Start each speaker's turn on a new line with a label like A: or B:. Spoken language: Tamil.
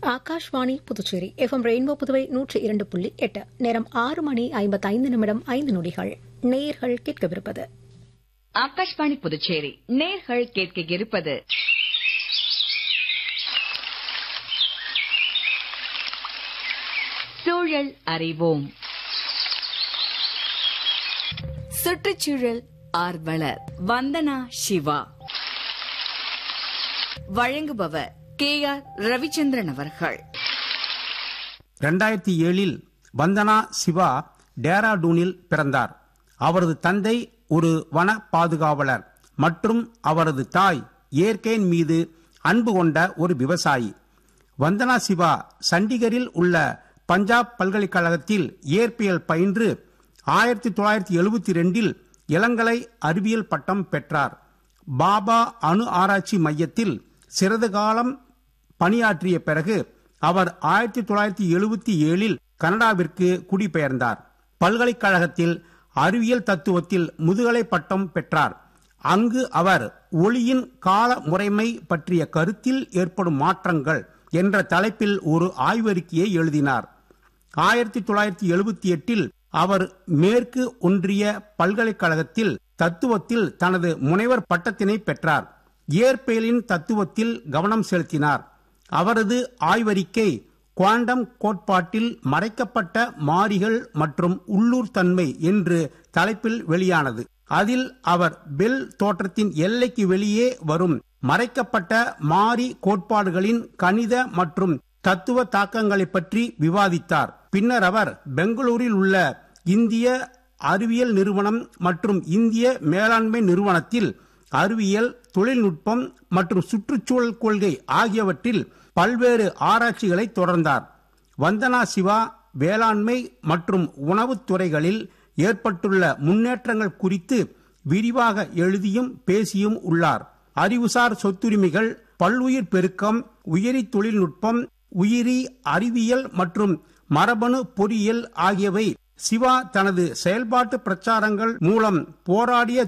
A: ஆகாஷ்வாணி புதுச்சேரி எஃப்எம் ரெயின்போ புதுவை நூற்றி இரண்டு புள்ளி எட்டு நேரம் ஆறு மணி ஐம்பத்தைந்து நிமிடம் ஐந்து நொடிகள் நேயர்கள் கேட்கவிருப்பது
B: ஆகாஷ்வாணி புதுச்சேரி நேர்கள் கேட்க இருப்பது சூழல் அறிவோம் சுற்றுச்சூழல் ஆர்வலர் வந்தனா சிவா வழங்குபவர் கே ஆர் ரவிச்சந்திரன் அவர்கள்
C: ரெண்டாயிரத்தி ஏழில் வந்தனா சிவா டேராடூனில் பிறந்தார் அவரது தந்தை ஒரு வன பாதுகாவலர் மற்றும் அவரது தாய் இயற்கையின் மீது அன்பு கொண்ட ஒரு விவசாயி வந்தனா சிவா சண்டிகரில் உள்ள பஞ்சாப் பல்கலைக்கழகத்தில் இயற்பியல் பயின்று ஆயிரத்தி தொள்ளாயிரத்தி எழுபத்தி ரெண்டில் இளங்கலை அறிவியல் பட்டம் பெற்றார் பாபா அணு ஆராய்ச்சி மையத்தில் சிறிது காலம் பணியாற்றிய பிறகு அவர் ஆயிரத்தி தொள்ளாயிரத்தி எழுபத்தி ஏழில் கனடாவிற்கு குடிபெயர்ந்தார் பல்கலைக்கழகத்தில் அறிவியல் தத்துவத்தில் முதுகலை பட்டம் பெற்றார் அங்கு அவர் ஒளியின் கால முறைமை பற்றிய கருத்தில் ஏற்படும் மாற்றங்கள் என்ற தலைப்பில் ஒரு ஆய்வறிக்கையை எழுதினார் ஆயிரத்தி தொள்ளாயிரத்தி எழுபத்தி எட்டில் அவர் மேற்கு ஒன்றிய பல்கலைக்கழகத்தில் தத்துவத்தில் தனது முனைவர் பட்டத்தினை பெற்றார் இயற்பியலின் தத்துவத்தில் கவனம் செலுத்தினார் அவரது ஆய்வறிக்கை குவாண்டம் கோட்பாட்டில் மறைக்கப்பட்ட மாறிகள் மற்றும் உள்ளூர் தன்மை என்று தலைப்பில் வெளியானது அதில் அவர் பெல் தோற்றத்தின் எல்லைக்கு வெளியே வரும் மறைக்கப்பட்ட மாறி கோட்பாடுகளின் கணித மற்றும் தத்துவ தாக்கங்களை பற்றி விவாதித்தார் பின்னர் அவர் பெங்களூரில் உள்ள இந்திய அறிவியல் நிறுவனம் மற்றும் இந்திய மேலாண்மை நிறுவனத்தில் அறிவியல் தொழில்நுட்பம் மற்றும் சுற்றுச்சூழல் கொள்கை ஆகியவற்றில் பல்வேறு ஆராய்ச்சிகளை தொடர்ந்தார் வந்தனா சிவா வேளாண்மை மற்றும் உணவுத் துறைகளில் ஏற்பட்டுள்ள முன்னேற்றங்கள் குறித்து விரிவாக எழுதியும் பேசியும் உள்ளார் அறிவுசார் சொத்துரிமைகள் பல்லுயிர் பெருக்கம் உயிரி தொழில்நுட்பம் உயிரி அறிவியல் மற்றும் மரபணு பொறியியல் ஆகியவை சிவா தனது செயல்பாட்டு பிரச்சாரங்கள் மூலம் போராடிய